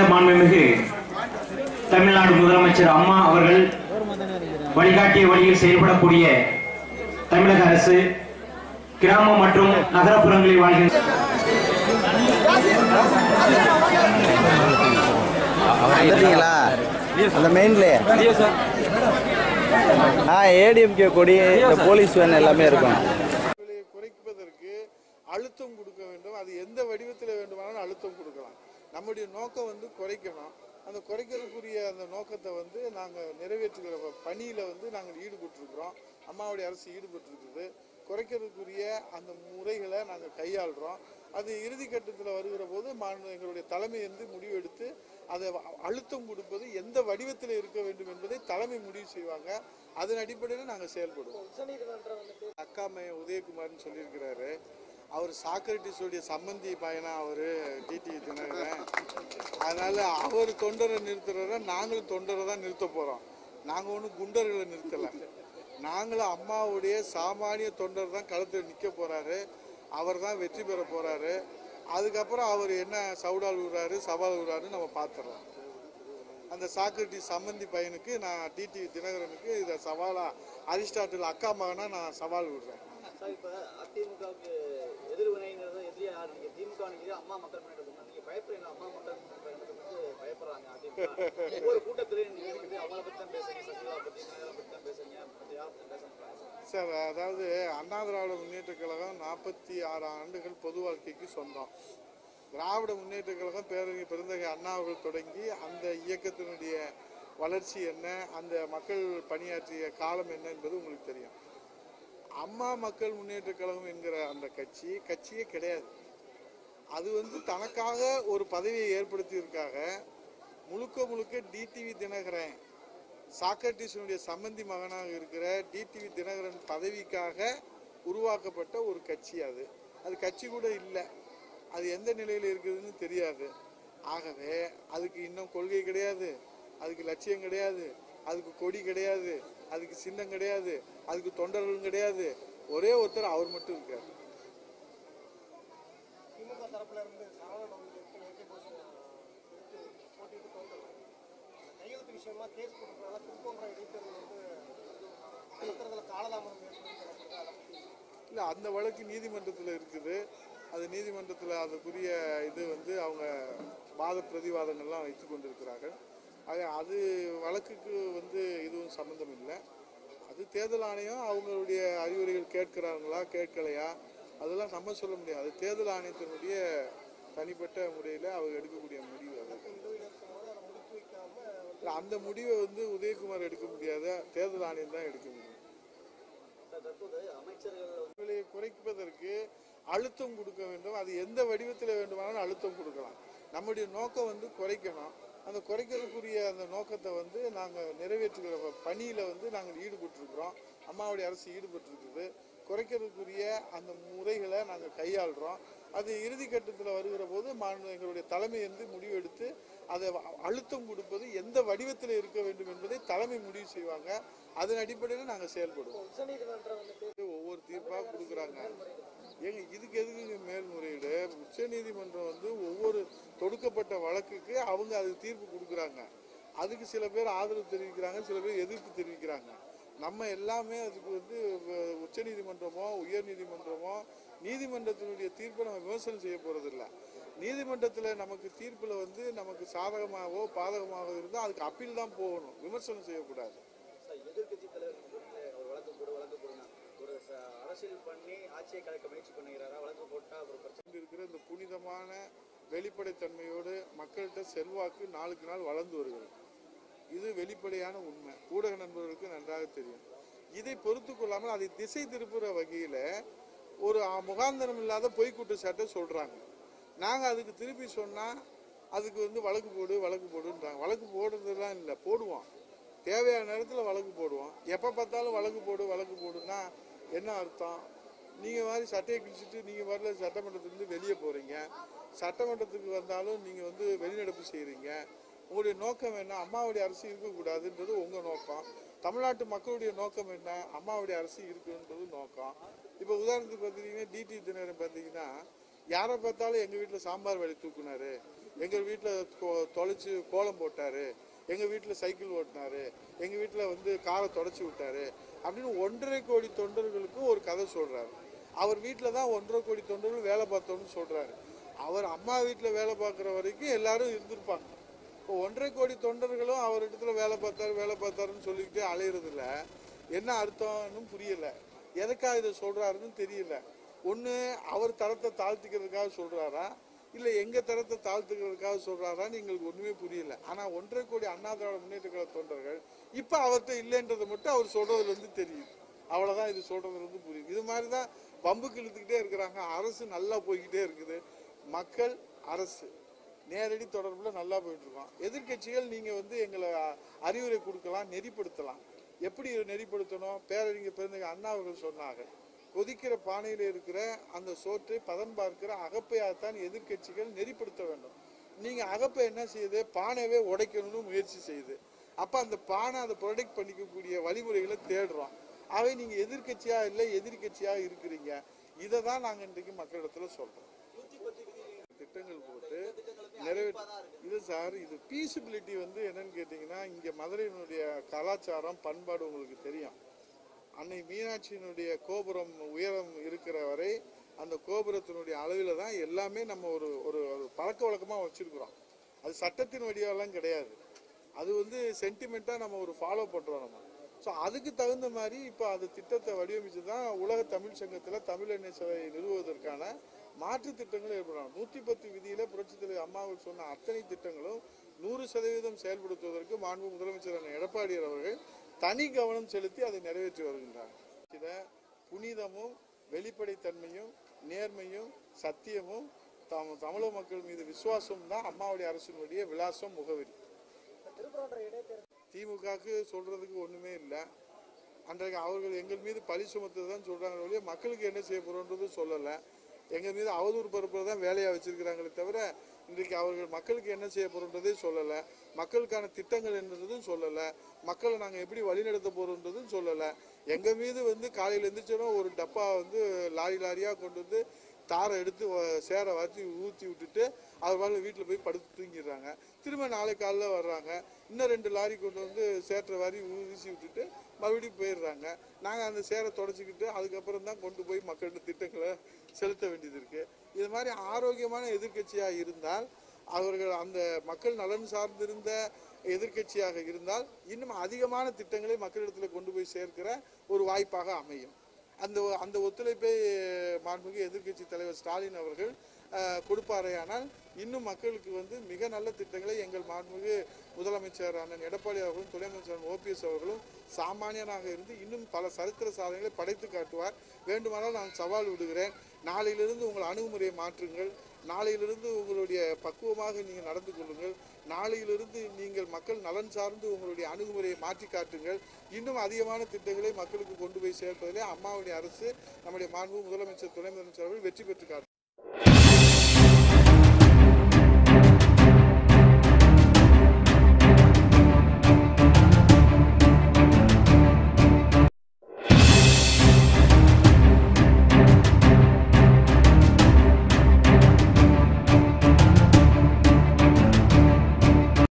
மாண்புமிகு தமிழ்நாடு முதலமைச்சர் அம்மா அவர்கள் வழிகாட்டிய வழியில் செயல்படக்கூடிய தமிழக அரசு கிராமம் மற்றும் நகரப்புறங்களில் வாழ்கின்ற வந்துட்டீங்களா அந்த மெயின்லே ஆ ஏடிஎம்கே கொடி இந்த போலீஸ் வேன் எல்லாமே இருக்கும் விலையை குறைப்பதற்கு அழுத்தம் கொடுக்க வேண்டும் அது எந்த வடிவத்தில் வேண்டுமானாலும் அழுத்தம் கொடுக்கலாம் நம்முடைய நோக்கம் வந்து குறைக்கணும் அந்த குறைக்கிறதுக்குரிய அந்த நோக்கத்தை வந்து நாங்கள் நிறைவேற்றுகிற ப- பணியில வந்து நாங்கள் ஈடுபட்டிருக்கிறோம் அம்மாவுடைய அரசு ஈடுபட்டிருக்குது குறைக்கிறதுக்குரிய அந்த முறைகளை நாங்கள் கையாளுறோம் அது இறுதி கட்டத்தில் வருகிற போது மாநில எங்களுடைய தலைமை வந்து முடிவெடுத்து அதை வ- அழுத்தம் கொடுப்பது எந்த வடிவத்தில் இருக்க வேண்டும் என்பதை தலைமை முடிவு செய்வாங்க அதன் அடிப்படையில் நாங்கள் செயல்படுவோம் அக்கா மையம் உதயகுமார்னு சொல்லியிருக்கிறாரு அவர் சாக்ரட்டிஸோடைய சம்பந்தி பையனா அவர் டிடி தினகரன் அதனால அவர் தொண்டரை நிறுத்துறத நாங்களும் தொண்டரை தான் நிறுத்த போறோம் நாங்கள் ஒன்றும் குண்டர்களை நிறுத்தலை நாங்களும் அம்மாவுடைய சாமானிய தொண்டர் தான் களத்தில் நிற்க போறாரு அவர் தான் வெற்றி பெற போறாரு அதுக்கப்புறம் அவர் என்ன சவுடால் விடுறாரு சவால் விடுறாருன்னு நம்ம பார்த்துடலாம் அந்த சாக்ரட்டிஸ் சம்பந்தி பையனுக்கு நான் டிடி தினகரனுக்கு இதை சவாலா அரிஸ்டாட்டில் அக்கா மகனா நான் சவால் விடுறேன் சார் இப்போ அதிமுகவுக்கு எதிர்வினைங்கிறது எதிரியா யாரு நீங்க திமுக நினைக்கிறீங்க அம்மா மக்கள் முன்னேற்ற நீங்க பயப்படுறீங்க அம்மா மக்கள் முன்னேற்ற வந்து பயப்படுறாங்க அதிமுக ஒவ்வொரு கூட்டத்திலையும் நீங்க வந்து அவங்கள பத்தி தான் பேசுறீங்க சசிகலா பத்தி தினகரன் பத்தி தான் பேசுறீங்க மற்ற யாரை பத்தி பேச மாட்டாங்க சார் அதாவது அண்ணா திராவிட முன்னேற்ற கழகம் நாற்பத்தி ஆறு ஆண்டுகள் பொது வாழ்க்கைக்கு சொந்தம் திராவிட முன்னேற்ற கழகம் பேரறிஞர் பெருந்தகை அண்ணா அவர்கள் தொடங்கி அந்த இயக்கத்தினுடைய வளர்ச்சி என்ன அந்த மக்கள் பணியாற்றிய காலம் என்ன என்பது உங்களுக்கு தெரியும் அம்மா மக்கள் முன்னேற்ற கழகம் என்கிற அந்த கட்சி கட்சியே கிடையாது அது வந்து தனக்காக ஒரு பதவியை ஏற்படுத்தியதற்காக முழுக்க முழுக்க டிடிவி தினகரன் சாக்ரட்டிஸனுடைய சம்பந்தி மகனாக இருக்கிற டிடிவி தினகரன் பதவிக்காக உருவாக்கப்பட்ட ஒரு கட்சி அது அது கட்சி கூட இல்லை அது எந்த நிலையில் இருக்குதுன்னு தெரியாது ஆகவே அதுக்கு இன்னும் கொள்கை கிடையாது அதுக்கு லட்சியம் கிடையாது அதுக்கு கொடி கிடையாது அதுக்கு சின்னம் கிடையாது அதுக்கு தொண்டர்களும் கிடையாது ஒரே ஒருத்தர் அவர் மட்டும் இருக்கார் திமுக தரப்புல இருந்து சரவணன் வந்து போட்டிட்டு தோற்றல கையெழுத்து விஷயமா கேஸ் போட்டதுனால திருப்போன்ற இடைத்தேர்தல் வந்து நடத்துறதுல காலதாமதம் ஏற்படுத்தி இல்லை அந்த வழக்கு நீதிமன்றத்தில் இருக்குது அது நீதிமன்றத்தில் அதுக்குரிய இது வந்து அவங்க வாத பிரதிவாதங்கள்லாம் வைத்து கொண்டிருக்கிறார்கள் ஆக அது வழக்குக்கு வந்து எதுவும் சம்மந்தம் இல்லை அது தேர்தல் ஆணையம் அவங்களுடைய அறிவுரைகள் கேட்கிறாங்களா கேட்கலையா அதெல்லாம் நம்ம சொல்ல முடியாது அது தேர்தல் ஆணையத்தினுடைய தனிப்பட்ட முறையில் அவங்க எடுக்கக்கூடிய முடிவு அது இல்லை, அந்த முடிவை வந்து உதயகுமார் எடுக்க முடியாத தேர்தல் ஆணையம் தான் எடுக்க முடியும் தற்போது அமைச்சர்கள் விலையை குறைப்பதற்கு அழுத்தம் கொடுக்க வேண்டும் அது எந்த வடிவத்தில் வேண்டுமானாலும் அழுத்தம் கொடுக்கலாம் நம்முடைய நோக்கம் வந்து குறைக்கணும் அந்த குறைக்கிறதுக்குரிய அந்த நோக்கத்தை வந்து நாங்கள் நிறைவேற்றுகிற ப- பணியில வந்து நாங்கள் ஈடுபட்டிருக்கிறோம் அம்மாவுடைய அரசு ஈடுபட்டிருக்குது குறைக்கிறதுக்குரிய அந்த முறைகளை நாங்கள் கையாளுறோம் அது இறுதி கட்டத்தில் வருகிற போது மாநில எங்களுடைய தலைமை வந்து முடிவெடுத்து அதை வ- அழுத்தம் கொடுப்பது எந்த வடிவத்தில் இருக்க வேண்டும் என்பதை தலைமை முடிவு செய்வாங்க அதன் அடிப்படையில் நாங்கள் செயல்படுவோம் உச்சநீதிமன்றம் வந்துட்டு ஒவ்வொரு தீர்ப்பாக கொடுக்குறாங்க ஏங்க இதுக்கு எதுக்கு மேல்முறையீடு உச்ச நீதிமன்றம் வந்து ஒவ்வொரு தொடுக்கப்பட்ட வழக்குக்கு அவங்க அதுக்கு தீர்ப்பு கொடுக்குறாங்க அதுக்கு சில பேர் ஆதரவு தெரிவிக்கிறாங்க சில பேர் எதிர்ப்பு தெரிவிக்கிறாங்க நம்ம எல்லாமே அதுக்கு வந்து உச்ச நீதிமன்றமோ உயர் நீதிமன்றமோ நீதிமன்றத்தினுடைய தீர்ப்பை நம்ம விமர்சனம் செய்ய போறதில்ல நீதிமன்றத்தில் நமக்கு தீர்ப்பில் வந்து நமக்கு சாதகமாகவோ பாதகமாகவோ இருந்தால் அதுக்கு அப்பீல் தான் போகணும் விமர்சனம் செய்யக்கூடாது சார் எதிர்கட்சி தலைவர் ஒரு வழக்கு போடு வழக்கு போடுங்க ஒரு ச- அரசியல் பண்ணி ஆட்சியை கலைக்க முயற்சி பண்ணுகிறாரா வழக்கு போட்டா ஒரு பிரச்சனை இருக்கிற இந்த புனிதமான வெளிப்படைத்தன்மையோடு மக்கள்கிட்ட செல்வாக்கு நாளுக்கு நாள் வளர்ந்து வருகிறது இது வெளிப்படையான உண்மை ஊடக நண்பர்களுக்கு நன்றாக தெரியும் இதை பொறுத்து கொள்ளாமல் அதை திசை திருப்புற வகையில் ஒரு அ- முகாந்தரம் இல்லாத பொய் குற்றச்சாட்டை சொல்கிறாங்க நாங்கள் அதுக்கு திருப்பி சொன்னால் அதுக்கு வந்து வழக்கு போடு வழக்கு போடுன்றாங்க வழக்கு போடுறதுலாம் இல்லை போடுவோம் தேவையான நேரத்தில் வழக்கு போடுவோம் எப்போ பார்த்தாலும் வழக்கு போடு வழக்கு போடுன்னா என்ன அர்த்தம் நீங்கள் மாதிரி சட்டையை கிழிச்சிட்டு நீங்கள் வரல சட்டமன்றத்துலேருந்து வெளியே போகிறீங்க சட்டமன்றத்துக்கு வந்தாலும் நீங்கள் வந்து வெளிநடப்பு செய்கிறீங்க உங்களுடைய நோக்கம் என்ன அம்மாவுடைய அரசு இருக்கக்கூடாதுன்றது உங்கள் நோக்கம் தமிழ்நாட்டு மக்களுடைய நோக்கம் என்ன அம்மாவுடைய அரசு இருக்குன்றது நோக்கம் இப்போ உதாரணத்துக்கு பார்த்தீங்கன்னா டிடி தினகரன் பார்த்தீங்கன்னா யாரை பார்த்தாலும் எங்கள் வீட்டில் சாம்பார் வழி தூக்குனாரு எங்கள் வீட்டில் தொலைச்சு கோலம் போட்டாரு எங்கள் வீட்டில் சைக்கிள் ஓட்டினாரு எங்கள் வீட்டில் வந்து காரை தொடச்சி விட்டாரு அப்படின்னு ஒன்றரை கோடி தொண்டர்களுக்கு ஒரு கதை சொல்கிறாரு அவர் வீட்டில் தான் ஒன்றரை கோடி தொண்டர்கள் வேலை பார்த்தோன்னு சொல்கிறாரு அவர் அம்மா வீட்டில் வேலை பார்க்குற வரைக்கும் எல்லாரும் இருந்திருப்பாங்க இப்போ ஒன்றரை கோடி தொண்டர்களும் அவர் இடத்துல வேலை பார்த்தாரு வேலை பார்த்தாருன்னு சொல்லிக்கிட்டு அலையிறதுல என்ன அர்த்தம்னு புரியல எதுக்காக இதை சொல்றாருன்னு தெரியல ஒன்று அவர் தரத்தை தாழ்த்திக்கிறதுக்காக சொல்றாரா இல்லை எங்க தரத்தை தாழ்த்துக்கிறதுக்காக சொல்றாரான்னு எங்களுக்கு ஒண்ணுமே புரியல ஆனா ஒன்றரை கோடி அண்ணா திராவிட முன்னேற்ற கழக தொண்டர்கள் இப்போ அவர்கிட்ட இல்லைன்றதை மட்டும் அவர் சொல்றதுல இருந்து தெரியுது அவ்வளவுதான் இது சொல்றதுல இருந்து புரியுது இது மாதிரி தான் பம்புக்கு இழுத்துக்கிட்டே இருக்கிறாங்க அரசு நல்லா போய்கிட்டே இருக்குது மக்கள் அரசு நேரடி தொடர்புல நல்லா போயிட்டு இருக்கோம் எதிர்க்கட்சிகள் நீங்க வந்து எங்களை அறிவுரை கொடுக்கலாம் நெறிப்படுத்தலாம் எப்படி நெறிப்படுத்தணும் பேரறிஞர் பெருந்தகை அண்ணா அவர்கள் சொன்னாங்க கொதிக்கிற பானையில் இருக்கிற அந்த சோற்றை பதம் பார்க்கிற அகப்பையாகத்தான் எதிர்க்கட்சிகள் நெறிப்படுத்த வேண்டும் நீங்க அகப்பை என்ன செய்யுது பானையவே உடைக்கணும்னு முயற்சி செய்யுது அப்ப அந்த பானை அதை ப்ரொடெக்ட் பண்ணிக்கக்கூடிய வழிமுறைகளை தேடுறோம் அவை நீங்க எதிர்க்கட்சியா இல்லை எதிர்க்கட்சியா இருக்கிறீங்க இதை தான் நாங்க இன்றைக்கு மக்களிடத்துல சொல்றோம் திட்டங்கள் போட்டு நிறைவேற்ற இது சார் இது பீசிபிலிட்டி வந்து என்னன்னு கேட்டிங்கன்னா இங்கே மதுரையினுடைய கலாச்சாரம் பண்பாடு உங்களுக்கு தெரியும் அன்னை மீனாட்சியினுடைய கோபுரம் உயரம் இருக்கிற வரை அந்த கோபுரத்தினுடைய அளவில் தான் எல்லாமே நம்ம ஒரு ஒரு ஒரு பழக்க வழக்கமாக வச்சுருக்குறோம் அது சட்டத்தின் வடிவெல்லாம் கிடையாது அது வந்து சென்டிமெண்ட்டாக நம்ம ஒரு ஃபாலோ பண்ணுறோம் நம்ம ஸோ அதுக்கு தகுந்த மாதிரி இப்போ அது திட்டத்தை வடிவமைச்சு தான் உலக தமிழ் சங்கத்தில் தமிழ் எண்ணெய் சிலை நிறுவுவதற்கான மாற்று திட்டங்கள் ஏற்படணும் நூற்றி பத்து விதியில் புரட்சித் தலைவர் அம்மாவில் சொன்ன அத்தனை திட்டங்களும் நூறு சதவீதம் செயல்படுத்துவதற்கு மாண்பு முதலமைச்சரான எடப்பாடியார் அவர்கள் தனி கவனம் செலுத்தி அதை நிறைவேற்றி வருகின்றார் இத புனிதமும் வெளிப்படைத்தன்மையும் நேர்மையும் சத்தியமும் தம் தமிழக மக்கள் மீது விசுவாசம் தான் அம்மாவுடைய அரசினுடைய விலாசம் முகவரி திமுகவுக்கு சொல்றதுக்கு ஒண்ணுமே இல்லை அன்றைக்கு அவர்கள் எங்கள் மீது பழி சுமத்துறது தான் சொல்றாங்க ஒழிய மக்களுக்கு என்ன செய்ய போறோன்றது சொல்லலை எங்கள் மீது அவதூறு பரப்புறது தான் வேலையாக வச்சிருக்கிறாங்களே தவிர இன்றைக்கு அவர்கள் மக்களுக்கு என்ன செய்ய போறோன்றதே சொல்லலை மக்களுக்கான திட்டங்கள் என்னன்றதும் சொல்லலை மக்களை நாங்கள் எப்படி வழிநடத்த போறோன்றதும் சொல்லலை எங்கள் மீது வந்து காலையில் எழுந்திரிச்சோன்னா ஒரு டப்பா வந்து லாரி லாரியாக கொண்டு வந்து தாரை எடுத்து வ- சேரை வாத்தி ஊற்றி விட்டுட்டு அவர் பாட்டு வீட்டில் போய் படுத்து தூங்கிடுறாங்க திரும்ப நாளை காலைல வர்றாங்க இன்னும் ரெண்டு லாரி கொண்டு வந்து சேற்றை வாரி வீசி விட்டுட்டு மறுபடியும் போயிடுறாங்க நாங்கள் அந்த சேரை தொடச்சிக்கிட்டு அதுக்கப்புறம் தான் கொண்டு போய் மக்கள்கிட்ட திட்டங்களை செலுத்த வேண்டியது இருக்குது இது மாதிரி ஆரோக்கியமான எதிர்க்கட்சியாக இருந்தால் அவர்கள் அந்த மக்கள் நலன் சார்ந்திருந்த எதிர்க்கட்சியாக இருந்தால் இன்னும் அதிகமான திட்டங்களை மக்களிடத்தில் கொண்டு போய் சேர்க்கிற ஒரு வாய்ப்பாக அமையும் அந்த அந்த ஒத்துழைப்பை மாண்புமிகு எதிர்க்கட்சி தலைவர் ஸ்டாலின் அவர்கள் அஹ், கொடுப்பாரேயானால் இன்னும் மக்களுக்கு வந்து மிக நல்ல திட்டங்களை எங்கள் மாண்புமிகு முதலமைச்சர் அண்ணன் எடப்பாடி அவர்களும் துணை அமைச்சர் ஓபிஎஸ் அவர்களும் சாமானியனாக இருந்து இன்னும் பல சரித்திர சாதனைகளை படைத்து காட்டுவார் வேண்டுமானால் நான் சவால் விடுகிறேன் நாளையிலிருந்து உங்கள் அணுகுமுறையை மாற்றுங்கள் நாளையிலிருந்து உங்களுடைய பக்குவமாக நீங்கள் நடந்து கொள்ளுங்கள் நாளையிலிருந்து நீங்கள் மக்கள் நலன் சார்ந்து உங்களுடைய அணுகுமுறையை மாற்றி காட்டுங்கள் இன்னும் அதிகமான திட்டங்களை மக்களுக்கு கொண்டு போய் சேர்ப்பதிலே அம்மாவுடைய அரசு நம்முடைய மாண்பு முதலமைச்சர் துணை முதலமைச்சர் அவர்கள் வெற்றி பெற்று காட்டும்